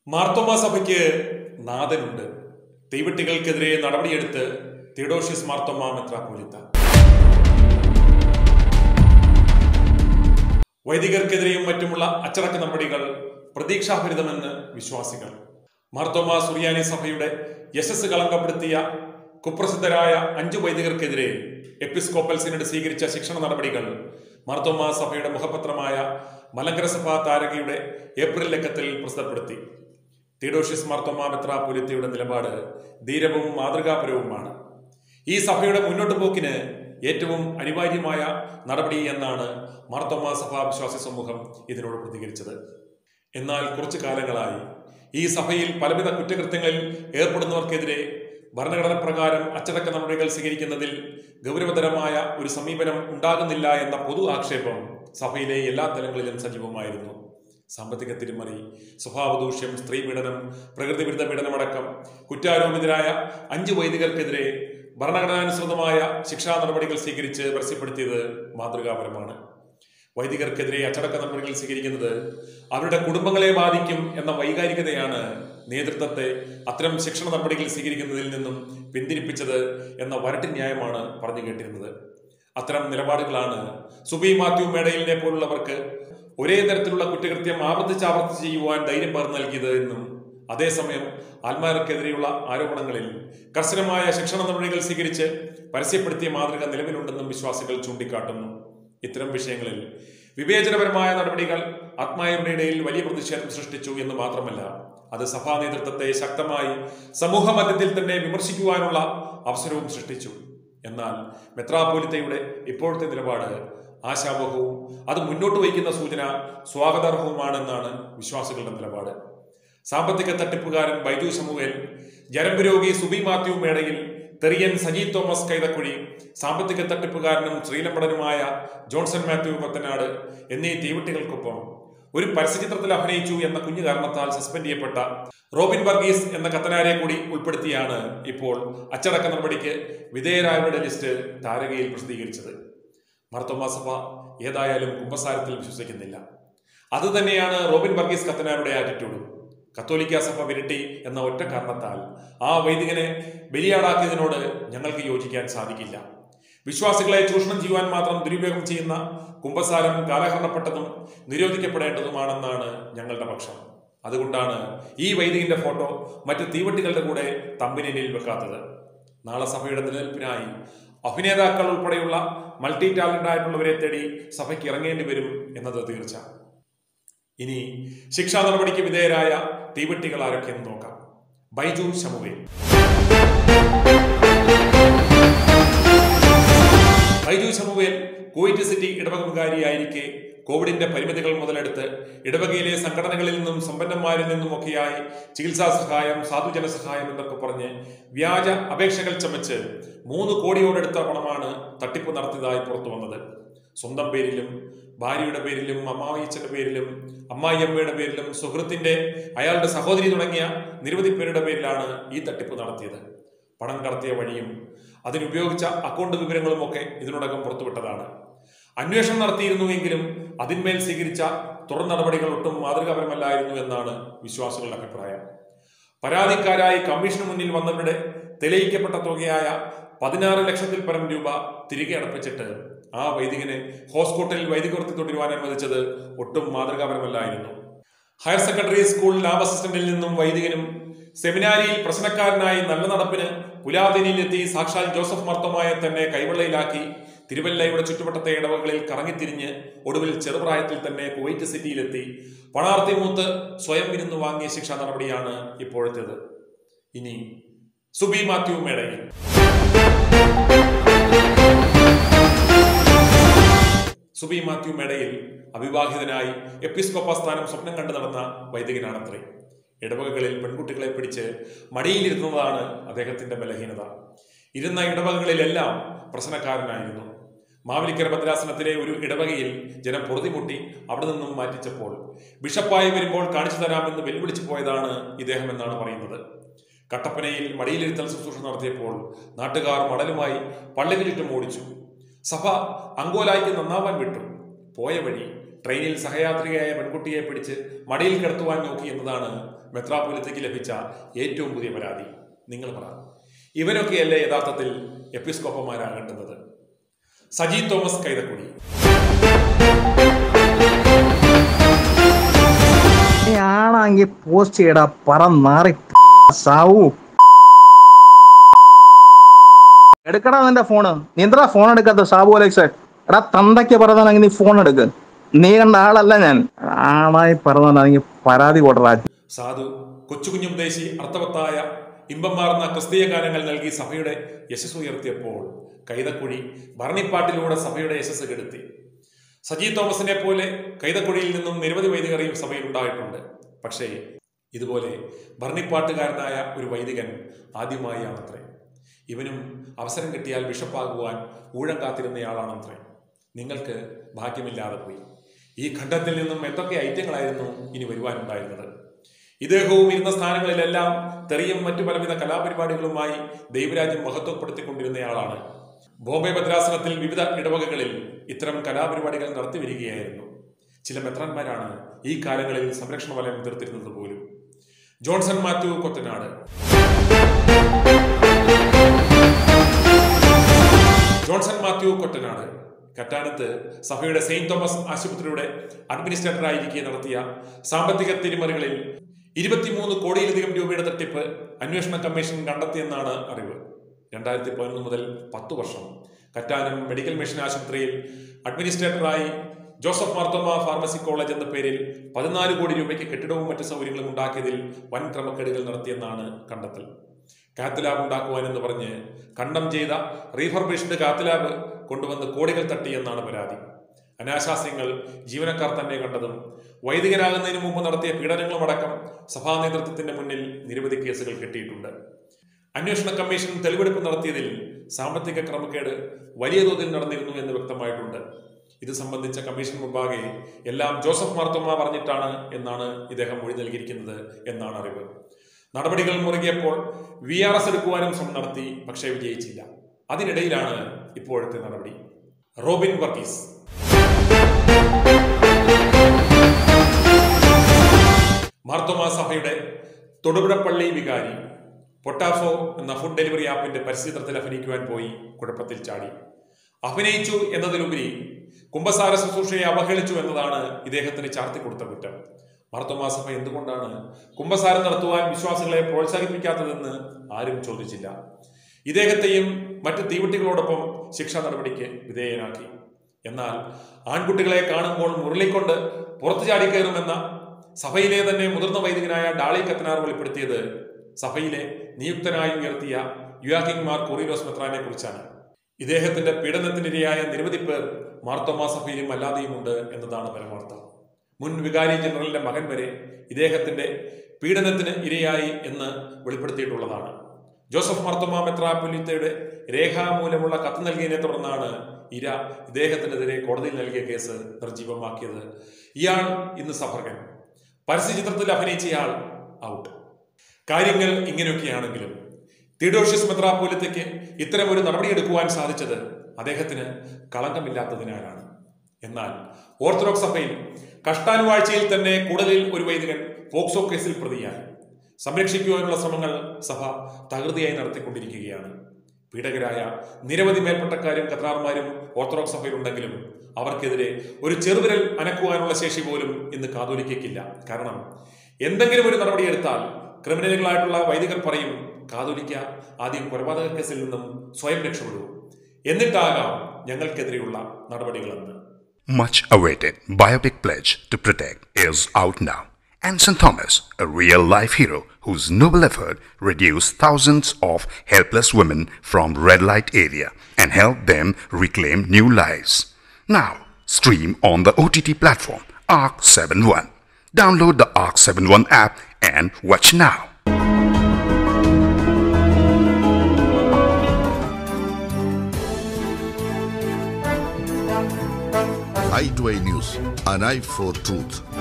മാർത്തോമാ സഭയ്ക്ക് നാഥനുണ്ട് തീവെട്ടികൾക്കെതിരെ നടപടിയെടുത്ത് തിയോഡോഷ്യസ് മാർത്തോമാ മെത്രാപ്പോലിത്ത വൈദികർക്കെതിരെയും മറ്റുമുള്ള അച്ചടക്ക നടപടികൾ പ്രതീക്ഷാഭരിതമെന്ന് വിശ്വാസികൾ മാർത്തോമാ സുറിയാനി സഭയുടെ യശസ് കളങ്കപ്പെടുത്തിയ കുപ്രസിദ്ധരായ അഞ്ചു വൈദികർക്കെതിരെ എപ്പിസ്കോപ്പൽ സിനഡ് സ്വീകരിച്ച ശിക്ഷണ നടപടികൾ മാർത്തോമാ സഭയുടെ മുഖപത്രമായ മലങ്കര സഭാ താരകയുടെ ഏപ്രിൽ ലക്കത്തിൽ പ്രസിദ്ധപ്പെടുത്തി തീഡോഷ്യസ് മാർത്തോമാ മെത്രാപൊലിത്തയുടെ നിലപാട് ധീരവും മാതൃകാപരവുമാണ് ഈ സഭയുടെ മുന്നോട്ട് പോക്കിന് ഏറ്റവും അനിവാര്യമായ നടപടി എന്നാണ് മാർത്തോമാ സഭാ വിശ്വാസി സമൂഹം ഇതിനോട് പ്രതികരിച്ചത് എന്നാൽ കുറച്ചു കാലങ്ങളായി ഈ സഭയിൽ പലവിധ കുറ്റകൃത്യങ്ങളിൽ ഏർപ്പെടുന്നവർക്കെതിരെ ഭരണഘടന പ്രകാരം അച്ചടക്ക നടപടികൾ സ്വീകരിക്കുന്നതിൽ ഗൗരവതരമായ ഒരു സമീപനം ഉണ്ടാകുന്നില്ല എന്ന പൊതു ആക്ഷേപം സഭയിലെ എല്ലാ തലങ്ങളിലും സജീവമായിരുന്നു സാമ്പത്തിക തിരിമറി സ്വഭാവദൂഷ്യം സ്ത്രീപീഡനം പ്രകൃതിവിരുദ്ധ പീഡനമടക്കം കുറ്റാരോപിതരായ അഞ്ച് വൈദികർക്കെതിരെ ഭരണഘടനാനുസൃതമായ ശിക്ഷാ നടപടികൾ സ്വീകരിച്ച് പരസ്യപ്പെടുത്തിയത് മാതൃകാപരമാണ് വൈദികർക്കെതിരെ അച്ചടക്ക നടപടികൾ സ്വീകരിക്കുന്നത് അവരുടെ കുടുംബങ്ങളെ ബാധിക്കും എന്ന വൈകാരികതയാണ് നേതൃത്വത്തെ അത്തരം ശിക്ഷണ നടപടികൾ സ്വീകരിക്കുന്നതിൽ നിന്നും പിന്തിരിപ്പിച്ചത് എന്ന വരട്ടി ന്യായമാണ് പറഞ്ഞു കേട്ടിരുന്നത് അത്തരം നിലപാടുകളാണ് സുബി മാത്യു മേടയിലിനെ പോലുള്ളവർക്ക് ഒരേ തരത്തിലുള്ള കുറ്റകൃത്യം ആവർത്തിച്ച് ആവർത്തിച്ച് ചെയ്യുവാൻ ധൈര്യം പകർന്നു നൽകിയത് എന്നും അതേസമയം ആത്മാർക്കെതിരെയുള്ള ആരോപണങ്ങളിൽ കർശനമായ ശിക്ഷണ നടപടികൾ സ്വീകരിച്ച് പരസ്യപ്പെടുത്തിയ മാതൃക നിലവിലുണ്ടെന്നും വിശ്വാസികൾ ചൂണ്ടിക്കാട്ടുന്നു ഇത്തരം വിഷയങ്ങളിൽ വിവേചനപരമായ നടപടികൾ ആത്മായരുടെ ഇടയിൽ വലിയ പ്രതിഷേധം സൃഷ്ടിച്ചു എന്ന് മാത്രമല്ല അത് സഭാ നേതൃത്വത്തെ ശക്തമായി സമൂഹ മധ്യത്തിൽ തന്നെ വിമർശിക്കുവാനുള്ള അവസരവും സൃഷ്ടിച്ചു എന്നാൽ മെത്രാപോലിത്തയുടെ ഇപ്പോഴത്തെ നിലപാട് ആശാവഹവും അത് മുന്നോട്ട് വയ്ക്കുന്ന സൂചന സ്വാഗതാർഹവുമാണെന്നാണ് വിശ്വാസികളുടെ നിലപാട് സാമ്പത്തിക തട്ടിപ്പുകാരൻ ബൈജു സമൂഹൽ ജരമ്പ് സുബി മാത്യു മേടയിൽ തെറിയൻ സജി തോമസ് കൈതക്കുഴി സാമ്പത്തിക തട്ടിപ്പുകാരനും ശ്രീലമ്പടനുമായ ജോൺസൺ മാത്യു കൊത്തനാട് എന്നീ തീവട്ടികൾക്കൊപ്പം ഒരു പരസ്യചിത്രത്തിൽ അഭിനയിച്ചു എന്ന കുഞ്ഞു കാരണത്താൽ സസ്പെൻഡ് ചെയ്യപ്പെട്ട റോബിൻ വർഗീസ് എന്ന കത്തനാരെ കൂടി ഉൾപ്പെടുത്തിയാണ് ഇപ്പോൾ അച്ചടക്ക നടപടിക്ക് വിധേയരായവരുടെ ലിസ്റ്റ് താരകയിൽ പ്രസിദ്ധീകരിച്ചത് മർത്തോമാ സഭ ഏതായാലും കുമ്പസാരത്തിൽ വിശ്വസിക്കുന്നില്ല അതുതന്നെയാണ് റോബിൻ വർഗീസ് കത്തനാരുടെ ആറ്റിറ്റ്യൂഡും കത്തോലിക്ക സഭ വിരട്ടി എന്ന ഒറ്റ കാരണത്താൽ ആ വൈദികനെ ബലിയാടാക്കിയതിനോട് ഞങ്ങൾക്ക് യോജിക്കാൻ സാധിക്കില്ല വിശ്വാസികളെ ചൂഷണം ചെയ്യുവാൻ മാത്രം ദുരുപയോഗം ചെയ്യുന്ന കുംഭസാരം കാലഹരണപ്പെട്ടതും നിരോധിക്കപ്പെടേണ്ടതുമാണെന്നാണ് ഞങ്ങളുടെ പക്ഷം അതുകൊണ്ടാണ് ഈ വൈദികന്റെ ഫോട്ടോ മറ്റു തീവട്ടികളുടെ കൂടെ തമ്പിനിൽ വെക്കാത്തത് നാളെ സഭയുടെ നിലനിൽപ്പിനായി അഭിനേതാക്കൾ ഉൾപ്പെടെയുള്ള മൾട്ടി ടാലന്റ് ആയിട്ടുള്ളവരെ തേടി സഭയ്ക്ക് ഇറങ്ങേണ്ടി വരും എന്നത് തീർച്ച ഇനി ശിക്ഷാ നടപടിക്ക് വിധേയരായ തീവെട്ടികൾ ആരൊക്കെയെന്ന് നോക്കാം ബൈജു ശമുവേ ബൈജു ശമുവേൽ കുവൈറ്റ് സിറ്റി ഇടവക വികാരിയായിരിക്കെ കോവിഡിന്റെ പരിമിതികൾ മുതലെടുത്ത് ഇടവകയിലെ സംഘടനകളിൽ നിന്നും സമ്പന്നന്മാരിൽ നിന്നുമൊക്കെയായി ചികിത്സാ സഹായം സാധുജന സഹായം എന്നൊക്കെ പറഞ്ഞ് വ്യാജ അപേക്ഷകൾ ചമച്ച് മൂന്ന് കോടിയോടടുത്ത പണമാണ് തട്ടിപ്പ് നടത്തിയതായി പുറത്തു വന്നത് സ്വന്തം പേരിലും ഭാര്യയുടെ പേരിലും അമ്മായിച്ചന്റെ പേരിലും അമ്മായിയമ്മയുടെ പേരിലും സുഹൃത്തിന്റെ അയാളുടെ സഹോദരി തുടങ്ങിയ നിരവധി പേരുടെ പേരിലാണ് ഈ തട്ടിപ്പ് നടത്തിയത് പണം കടത്തിയ വഴിയും അതിനുപയോഗിച്ച അക്കൗണ്ട് വിവരങ്ങളുമൊക്കെ ഇതിനോടകം പുറത്തുവിട്ടതാണ് അന്വേഷണം നടത്തിയിരുന്നുവെങ്കിലും അതിന്മേൽ സ്വീകരിച്ച തുടർ നടപടികൾ ഒട്ടും മാതൃകാപരമല്ലായിരുന്നു എന്നാണ് വിശ്വാസികളുടെ അഭിപ്രായം പരാതിക്കാരായി കമ്മീഷന് മുന്നിൽ വന്നവരുടെ തെളിയിക്കപ്പെട്ട തുകയായ പതിനാറ് ലക്ഷത്തിൽ പരം രൂപ തിരികെ അടപ്പിച്ചിട്ട് ആ വൈദികനെ ഹോസ്പിറ്റലിൽ വൈദികവൃത്തി തുടരുവാൻ അനുവദിച്ചത് ഒട്ടും മാതൃകാപരമല്ലായിരുന്നു ഹയർ സെക്കൻഡറി സ്കൂൾ ലാബ് അസിസ്റ്റന്റിൽ നിന്നും വൈദികനും സെമിനാരിയിൽ പ്രശ്നക്കാരനായി നല്ല നടപ്പിന് പുലാതിനിയിലെത്തി സാക്ഷാൽ ജോസഫ് മർത്തമായ തന്നെ കൈവെള്ളയിലാക്കി തിരുവല്ലയുടെ ചുറ്റുവട്ടത്തെ ഇടവകളിൽ കറങ്ങിത്തിരിഞ്ഞ് ഒടുവിൽ ചെറുപ്രായത്തിൽ തന്നെ കുവൈറ്റ് സിറ്റിയിലെത്തി പണാർത്തി മൂത്ത് സ്വയം വിരുന്ന് വാങ്ങിയ ശിക്ഷാ നടപടിയാണ് ഇപ്പോഴത്തേത് ഇനി സുബി മാത്യു മേടയിൽ സുബി മാത്യു മേടയിൽ അവിവാഹിതനായി എപ്പിസ്കോപ്പ സ്ഥാനം സ്വപ്നം കണ്ടു നടന്ന വൈദികനാണത്രേ ഇടവകകളിൽ പെൺകുട്ടികളെ പിടിച്ച് മടിയിലിരുന്നതാണ് അദ്ദേഹത്തിന്റെ ബലഹീനത ഇരുന്ന ഇടവകകളിലെല്ലാം പ്രശ്നക്കാരനായിരുന്നു മാവലിക്കര ഭദ്രാസനത്തിലെ ഒരു ഇടവകയിൽ ജനം പൊറുതിമുട്ടി അവിടെ നിന്നും മാറ്റിച്ചപ്പോൾ ബിഷപ്പായി വരുമ്പോൾ കാണിച്ചു തരാമെന്ന് വെല്ലുവിളിച്ചു പോയതാണ് ഇദ്ദേഹം എന്നാണ് പറയുന്നത് കട്ടപ്പനയിൽ മടിയിലിരുത്തൽ ശുശ്രൂഷ നടത്തിയപ്പോൾ നാട്ടുകാർ മടലുമായി പള്ളിക്ക് ചുറ്റും ഓടിച്ചു സഭ അങ്കോലായിക്ക് നന്നാവാൻ വിട്ടു പോയ വഴി ട്രെയിനിൽ സഹയാത്രികയായ പെൺകുട്ടിയെ പിടിച്ച് മടിയിൽ കിടത്തുവാൻ നോക്കി എന്നതാണ് മെത്രാപൊലിത്തയ്ക്ക് ലഭിച്ച ഏറ്റവും പുതിയ പരാതി നിങ്ങൾ പറ ഇവരൊക്കെയല്ലേ യഥാർത്ഥത്തിൽ എപ്പിസ്കോപ്പന്മാരാകേണ്ടുന്നത് സജി തോമസ് കൈതക്കുടി ആണെങ്കിൽ പോസ്റ്റ് ചെയ്യടാ പറ നാറി സാവു എടുക്കടാ നിന്റെ ഫോണ് നീ എന്താ ഫോൺ എടുക്കാത്ത സാബു അലക്സ് എടാ തന്തയ്ക്ക് പറഞ്ഞാണെങ്കിൽ നീ ഫോൺ എടുക്ക് നീ കണ്ട ആളല്ല ഞാൻ ആളായി പറഞ്ഞാണെങ്കിൽ പരാതി കൊടുറാ സാധു കൊച്ചുകുഞ്ഞുപദേശി അർത്ഥവത്തായ ഇമ്പമാർന്ന ക്രിസ്തീയ ഗാനങ്ങൾ നൽകി സഭയുടെ യശസ് ഉയർത്തിയപ്പോൾ കൈതക്കുഴി ഭരണിപ്പാട്ടിലൂടെ സഭയുടെ യശസ് കെടുത്തി സജി തോമസിനെ പോലെ കൈതക്കുഴിയിൽ നിന്നും നിരവധി വൈദികരെയും സഭയിൽ ഉണ്ടായിട്ടുണ്ട് പക്ഷേ ഇതുപോലെ ഭരണിപ്പാട്ടുകാരനായ ഒരു വൈദികൻ ആദ്യമായാണത്രേ ഇവനും അവസരം കിട്ടിയാൽ ബിഷപ്പാകുവാൻ ഊഴം കാത്തിരുന്നയാളാണത്രേ നിങ്ങൾക്ക് ഭാഗ്യമില്ലാതെ പോയി ഈ ഖണ്ഡത്തിൽ നിന്നും എന്തൊക്കെ ഐറ്റങ്ങളായിരുന്നു ഇനി വരുവാനുണ്ടായിരുന്നത് ഇദ്ദേഹവും ഇരുന്ന സ്ഥാനങ്ങളിലെല്ലാം തെറിയും മറ്റു പലവിധ കലാപരിപാടികളുമായി ദൈവരാജ്യം മഹത്വപ്പെടുത്തിക്കൊണ്ടിരുന്നയാളാണ് ബോംബെ ഭദ്രാസനത്തിൽ വിവിധ ഇടവകകളിൽ ഇത്തരം കലാപരിപാടികൾ നടത്തി വരികയായിരുന്നു ചില മെത്രാന്മാരാണ് ഈ കാലങ്ങളിൽ സംരക്ഷണ വലയം തീർത്തിരുന്നത് പോലും ജോൺസൺ മാത്യു കൊറ്റനാട് ജോൺസൺ മാത്യു കൊറ്റനാട് കറ്റാനത്ത് സഭയുടെ സെയിന്റ് തോമസ് ആശുപത്രിയുടെ അഡ്മിനിസ്ട്രേറ്ററായിരിക്കെ നടത്തിയ സാമ്പത്തിക തിരിമറികളിൽ ഇരുപത്തിമൂന്ന് കോടിയിലധികം രൂപയുടെ തട്ടിപ്പ് അന്വേഷണ കമ്മീഷൻ കണ്ടെത്തിയെന്നാണ് അറിവ് രണ്ടായിരത്തി പതിനൊന്ന് മുതൽ പത്ത് വർഷം കറ്റാനം മെഡിക്കൽ മിഷൻ ആശുപത്രിയിൽ അഡ്മിനിസ്ട്രേറ്ററായി ജോസഫ് മാർത്തോമ ഫാർമസി കോളേജ് എന്ന പേരിൽ പതിനാല് കോടി രൂപയ്ക്ക് കെട്ടിടവും മറ്റു സൗകര്യങ്ങളും ഉണ്ടാക്കിയതിൽ വൻ ക്രമക്കേടുകൾ നടത്തിയെന്നാണ് കണ്ടെത്തൽ കാത്ത് ലാബ് ഉണ്ടാക്കുവാനെന്ന് പറഞ്ഞ് കണ്ടം ചെയ്ത റീഫർബിഷ്ഡ് കാത്ത് ലാബ് കൊണ്ടുവന്ന് കോടികൾ തട്ടിയെന്നാണ് പരാതി അനാശാസ്യങ്ങൾ ജീവനക്കാർ തന്നെ കണ്ടതും വൈദികരാകുന്നതിന് മുമ്പ് നടത്തിയ പീഡനങ്ങളും അടക്കം സഭാ നേതൃത്വത്തിന്റെ മുന്നിൽ നിരവധി കേസുകൾ കെട്ടിയിട്ടുണ്ട് അന്വേഷണ കമ്മീഷൻ തെളിവെടുപ്പ് നടത്തിയതിൽ സാമ്പത്തിക ക്രമക്കേട് വലിയ തോതിൽ നടന്നിരുന്നു എന്ന് വ്യക്തമായിട്ടുണ്ട് ഇത് സംബന്ധിച്ച കമ്മീഷൻ മുമ്പാകെ എല്ലാം ജോസഫ് മാർത്തോമ പറഞ്ഞിട്ടാണ് എന്നാണ് ഇദ്ദേഹം മൊഴി നൽകിയിരിക്കുന്നത് എന്നാണ് അറിവ് നടപടികൾ മുറുകിയപ്പോൾ വി ആർ എസ് എടുക്കുവാനും ശ്രമം നടത്തി പക്ഷേ വിജയിച്ചില്ല അതിനിടയിലാണ് ഇപ്പോഴത്തെ നടപടി റോബിൻ വർഗീസ് മാർത്തോമാ സഭയുടെ തൊടുപുഴപ്പള്ളി വികാരി പൊട്ടാഫോ എന്ന ഫുഡ് ഡെലിവറി ആപ്പിന്റെ പരസ്യചിത്രത്തിൽ അഭിനയിക്കുവാൻ പോയി കുഴപ്പത്തിൽ ചാടി അഭിനയിച്ചു എന്നതിലുപരി കുംഭസാര ശുശ്രൂഷയെ അവഹേളിച്ചു എന്നതാണ് ഇദ്ദേഹത്തിന് ചാർത്തി കൊടുത്ത കുറ്റം മാർത്തോമാ സഭ എന്തുകൊണ്ടാണ് കുംഭസാരം നടത്തുവാൻ വിശ്വാസികളെ പ്രോത്സാഹിപ്പിക്കാത്തതെന്ന് ആരും ചോദിച്ചില്ല ഇദ്ദേഹത്തെയും മറ്റ് തീവട്ടികളോടൊപ്പം ശിക്ഷാ നടപടിക്ക് വിധേയനാക്കി എന്നാൽ ആൺകുട്ടികളെ കാണുമ്പോൾ മുരളിക്കൊണ്ട് പുറത്തു ചാടി കയറുമെന്ന സഭയിലെ തന്നെ മുതിർന്ന വൈദികനായ ഡാളി കത്തനാർ വെളിപ്പെടുത്തിയത് സഭയിലെ നിയുക്തനായി ഉയർത്തിയ യുയാക്കിംഗ് മാർ കൊറീനോസ് മെത്രാനെ കുറിച്ചാണ് ഇദ്ദേഹത്തിന്റെ പീഡനത്തിനിരയായ നിരവധി പേർ മാർത്തോമാ സഭയിലും അല്ലാതെയുമുണ്ട് എന്നതാണ് പരമാർത്ഥം മുൻ വികാരി ജനറലിന്റെ മകൻ വരെ ഇദ്ദേഹത്തിന്റെ പീഡനത്തിന് ഇരയായി എന്ന് വെളിപ്പെടുത്തിയിട്ടുള്ളതാണ് ജോസഫ് മാർത്തോമാ മെത്രാപൊലിത്തയുടെ രേഖാമൂലമുള്ള കത്ത് നൽകിയതിനെ തുടർന്നാണ് ഇര ഇദ്ദേഹത്തിനെതിരെ കോടതിയിൽ നൽകിയ കേസ് നിർജീവമാക്കിയത് ഇയാൾ ഇന്ന് സഫർഗൻ പരസ്യചിത്രത്തിൽ അഭിനയിച്ചയാൾ ഔട്ട് കാര്യങ്ങൾ ഇങ്ങനെയൊക്കെയാണെങ്കിലും തീഡോഷ്യസ് മെത്രാപോലിത്തയ്ക്ക് ഇത്തരം ഒരു നടപടിയെടുക്കുവാൻ സാധിച്ചത് അദ്ദേഹത്തിന് കളങ്കമില്ലാത്തതിനാലാണ് എന്നാൽ ഓർത്തഡോക്സ് സഭയിൽ കഷ്ടാനുവാഴ്ചയിൽ തന്നെ കൂടുതലിൽ ഒരു വൈദികൻ പോക്സോ കേസിൽ പ്രതിയായി സംരക്ഷിക്കുവാനുള്ള ശ്രമങ്ങൾ സഭ തകൃതിയായി നടത്തിക്കൊണ്ടിരിക്കുകയാണ് പീഡകരായ നിരവധി മേൽപ്പട്ടക്കാരും കത്രാർമാരും ഓർത്തഡോക്സ് സഭയിലുണ്ടെങ്കിലും അവർക്കെതിരെ ഒരു ചെറുവിരൽ അനക്കുവാനുള്ള ശേഷി പോലും ഇന്ന് കാതോലിക്കയ്ക്കില്ല കാരണം എന്തെങ്കിലും ഒരു നടപടിയെടുത്താൽ ക്രിമിനലുകളായിട്ടുള്ള വൈദികർ പറയും കാതോലിക്ക ആദ്യം കൊലപാതക കേസിൽ നിന്നും സ്വയം രക്ഷപ്പെടൂ എന്നിട്ടാകാം ഞങ്ങൾക്കെതിരെയുള്ള നടപടികളെന്ന് Much awaited biopic pledge to protect is out now. And St. Thomas, a real life hero whose noble effort reduced thousands of helpless women from red light area and helped them reclaim new lives. Now, stream on the OTT platform ARC 71. Download the ARC 71 app and watch now. i2i News, an eye for truth.